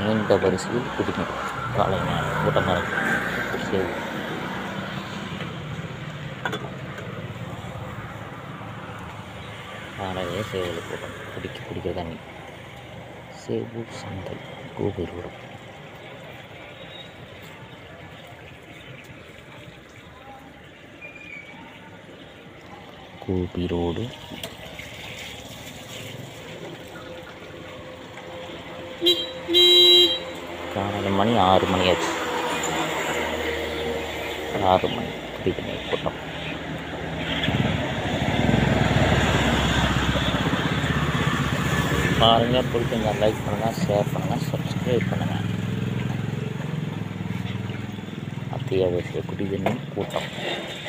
நீண்ட வரிசையில் குடிநீர் காலை நேரம் கூட்டமாக இருக்கும் சேவு காலையிலே சேவல் கூட்டம் குடிக்க குடிக்கிற தண்ணி சேவு சந்தை கோபி ரோடு கோபி ரோடு காலையில் மணி ஆறு மணி ஆச்சு ஆறு மணி குடிக்க கூட்டம் பாருங்கள் பிடிச்சிருந்தா லைக் பண்ணுங்கள் ஷேர் பண்ணுங்கள் சப்ஸ்கிரைப் பண்ணுங்கள் அத்தியாவசிய குடிதண்ணீர் கூட்டம்